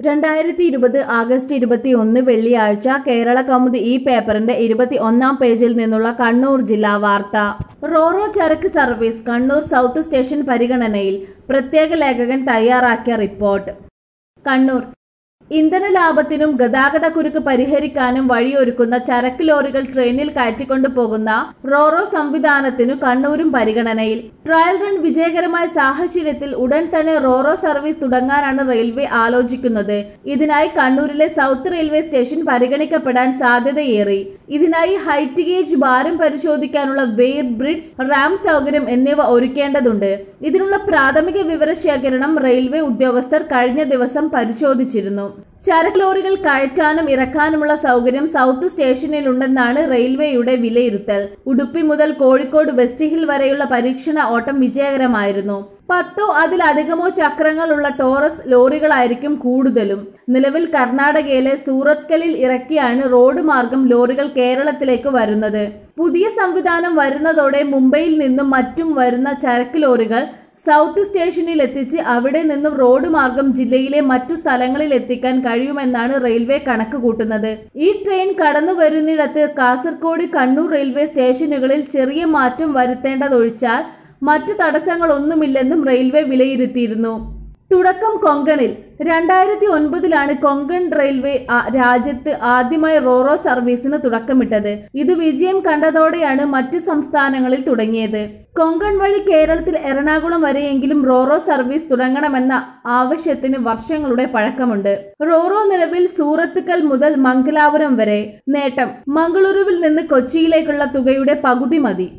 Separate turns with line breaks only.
രണ്ടായിരത്തി ഇരുപത് ആഗസ്റ്റ് ഇരുപത്തി ഒന്ന് വെള്ളിയാഴ്ച കേരള കൗമുദി ഈ പേപ്പറിന്റെ ഇരുപത്തി ഒന്നാം പേജിൽ നിന്നുള്ള കണ്ണൂർ ജില്ലാ വാർത്ത റോറോ ചരക്ക് സർവീസ് കണ്ണൂർ സൗത്ത് സ്റ്റേഷൻ പരിഗണനയിൽ പ്രത്യേക ലേഖകൻ തയ്യാറാക്കിയ റിപ്പോർട്ട് കണ്ണൂർ ഇന്ധന ലാഭത്തിനും ഗതാഗത കുരുക്ക് പരിഹരിക്കാനും വഴിയൊരുക്കുന്ന ചരക്ക് ലോറികൾ ട്രെയിനിൽ കയറ്റിക്കൊണ്ടു പോകുന്ന റോറോ സംവിധാനത്തിനു കണ്ണൂരും പരിഗണനയിൽ ട്രയൽ റൺ വിജയകരമായ സാഹചര്യത്തിൽ ഉടൻ തന്നെ റോറോ സർവീസ് തുടങ്ങാനാണ് റെയിൽവേ ആലോചിക്കുന്നത് ഇതിനായി കണ്ണൂരിലെ സൗത്ത് റെയിൽവേ സ്റ്റേഷൻ പരിഗണിക്കപ്പെടാൻ സാധ്യതയേറി ഇതിനായി ഹൈറ്റ് ഗേജ് ഭാരം പരിശോധിക്കാനുള്ള വെയർ ബ്രിഡ്ജ് റാം സൗകര്യം എന്നിവ ഒരുക്കേണ്ടതുണ്ട് ഇതിനുള്ള പ്രാഥമിക വിവരശേഖരണം റെയിൽവേ ഉദ്യോഗസ്ഥർ കഴിഞ്ഞ ദിവസം പരിശോധിച്ചിരുന്നു ചരക്ക് ലോറികൾ കയറ്റാനും ഇറക്കാനുമുള്ള സൗകര്യം സൗത്ത് സ്റ്റേഷനിലുണ്ടെന്നാണ് റെയിൽവേയുടെ വിലയിരുത്തൽ ഉടുപ്പി മുതൽ കോഴിക്കോട് വെസ്റ്റ് ഹിൽ വരെയുള്ള പരീക്ഷണ ഓട്ടം വിജയകരമായിരുന്നു പത്തോ അതിലധികമോ ചക്രങ്ങളുള്ള ടോറസ് ലോറികളായിരിക്കും കൂടുതലും നിലവിൽ കർണാടകയിലെ സൂറത്കലിൽ ഇറക്കിയാണ് റോഡ് മാർഗം ലോറികൾ കേരളത്തിലേക്ക് വരുന്നത് പുതിയ സംവിധാനം വരുന്നതോടെ മുംബൈയിൽ നിന്നും മറ്റും വരുന്ന ചരക്ക് ലോറികൾ സൗത്ത് സ്റ്റേഷനിൽ എത്തിച്ച് അവിടെ നിന്നും റോഡ് മാർഗം ജില്ലയിലെ മറ്റു സ്ഥലങ്ങളിൽ എത്തിക്കാൻ കഴിയുമെന്നാണ് റെയിൽവേ കണക്ക് കൂട്ടുന്നത് ഈ ട്രെയിൻ കടന്നു വരുന്നിടത്ത് കാസർഗോഡ് കണ്ണൂർ റെയിൽവേ സ്റ്റേഷനുകളിൽ ചെറിയ മാറ്റം വരുത്തേണ്ടതൊഴിച്ചാൽ മറ്റു തടസ്സങ്ങളൊന്നുമില്ലെന്നും റെയിൽവേ വിലയിരുത്തിയിരുന്നു തുടക്കം കൊങ്കണിൽ രണ്ടായിരത്തി ഒൻപതിലാണ് കൊങ്കൺ റെയിൽവേ ആ- രാജ്യത്ത് ആദ്യമായി റോറോ സർവീസിന് തുടക്കമിട്ടത് ഇത് വിജയം കണ്ടതോടെയാണ് മറ്റു സംസ്ഥാനങ്ങളിൽ തുടങ്ങിയത് കൊങ്കൺ വഴി കേരളത്തിൽ എറണാകുളം വരെയെങ്കിലും റോറോ സർവീസ് തുടങ്ങണമെന്ന ആവശ്യത്തിന് വർഷങ്ങളുടെ പഴക്കമുണ്ട് റോറോ നിലവിൽ സൂറത്തുക്കൽ മുതൽ മംഗലാപുരം വരെ നേട്ടം മംഗളൂരുവിൽ നിന്ന് കൊച്ചിയിലേക്കുള്ള തുകയുടെ പകുതി മതി